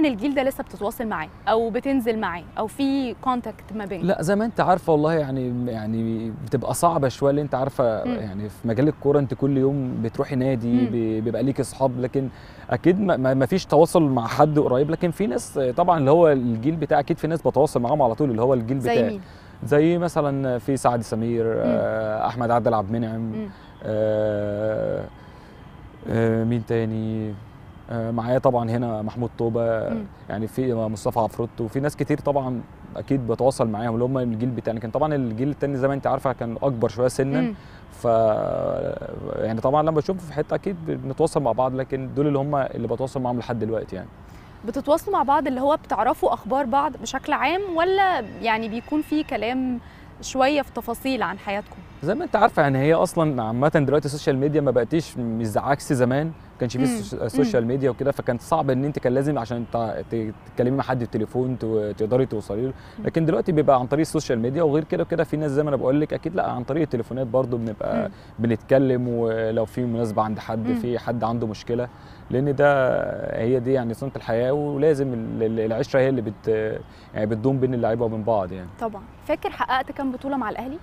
الجيل ده لسه بتتواصل معاه او بتنزل معاه او في كونتاكت ما بينكم لا زي ما انت عارفه والله يعني يعني بتبقى صعبه شويه اللي انت عارفه مم. يعني في مجال الكوره انت كل يوم بتروحي نادي مم. بي- بيبقى ليك اصحاب لكن اكيد ما- ما ما فيش تواصل مع حد قريب لكن في ناس طبعا اللي هو الجيل بتاع اكيد في ناس بتواصل معاهم على طول اللي هو الجيل زي بتاعي مين زي مثلا في سعد سمير آه، احمد عادل عبد المنعم مم. آه، آه، مين تاني آه، معايا طبعا هنا محمود توبه مم. يعني في مصطفى عفروتو وفي ناس كتير طبعا اكيد بتواصل معاهم اللي هم الجيل بتاعنا كان طبعا الجيل التاني زي ما انت عارفه كان اكبر شويه سنا مم. ف يعني طبعا لما بشوفه في حته اكيد بنتواصل مع بعض لكن دول اللي هم اللي بتواصل معاهم لحد دلوقتي يعني بتتواصلوا مع بعض اللي هو بتعرفوا اخبار بعض بشكل عام ولا يعني بيكون في كلام شويه في تفاصيل عن حياتكم زي ما انت عارفه يعني هي اصلا عامه دلوقتي السوشيال ميديا ما بقتش مش زي عكس زمان ما كانش مم. فيه السوش- السوشيال ميديا وكده فكان صعب ان انت كان لازم عشان تع- ت- تتكلمي مع حد بالتليفون تو- تقدري توصلي له لكن دلوقتي بيبقى عن طريق السوشيال ميديا وغير كده وكده في ناس زي ما انا بقول لك اكيد لا عن طريق التليفونات برضو بنبقى مم. بنتكلم ولو في مناسبه عند حد مم. في حد عنده مشكله لان ده هي دي يعني سنه الحياه ولازم ال- ال- العشره هي اللي بت يعني بتدوم بين اللعيبه وبين بعض يعني طبعا فاكر حققت كام بطوله مع الاهلي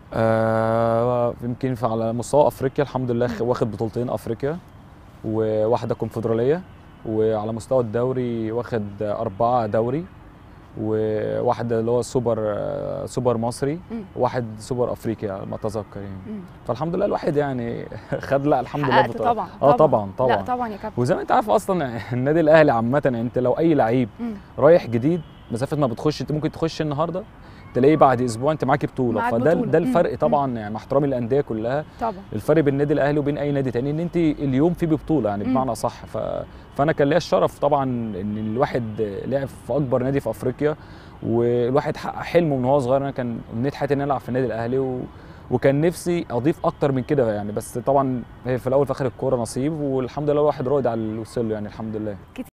آه يمكن في على مستوى افريقيا الحمد لله خ- واخد بطولتين افريقيا وواحده كونفدراليه وعلى مستوى الدوري واخد اربعه دوري وواحده اللي هو سوبر آه، سوبر مصري مم. واحد سوبر افريقيا على ما اتذكر يعني مم. فالحمد لله الواحد يعني خد لا الحمد لله حققت بطولة. طبعا اه طبعا طبعا لا طبعا يا كابتن وزي ما انت عارف اصلا النادي الاهلي عامه يعني انت لو اي لعيب مم. رايح جديد مسافه ما بتخش انت ممكن تخش النهارده تلاقيه بعد اسبوع انت معاك بطوله معاك فده بطولة. ده مم. الفرق مم. طبعا يعني مع احترامي للانديه كلها طبعا الفرق بين النادي الاهلي وبين اي نادي تاني ان انت اليوم في ببطوله يعني مم. بمعنى صح ف... فانا كان ليا الشرف طبعا ان الواحد لعب في اكبر نادي في افريقيا والواحد حقق حلمه من هو صغير انا كان امنيه حياتي ان أنا العب في النادي الاهلي و... وكان نفسي اضيف اكتر من كده يعني بس طبعا هي في الاول في اخر الكوره نصيب والحمد لله الواحد راضي على اللي وصل له يعني الحمد لله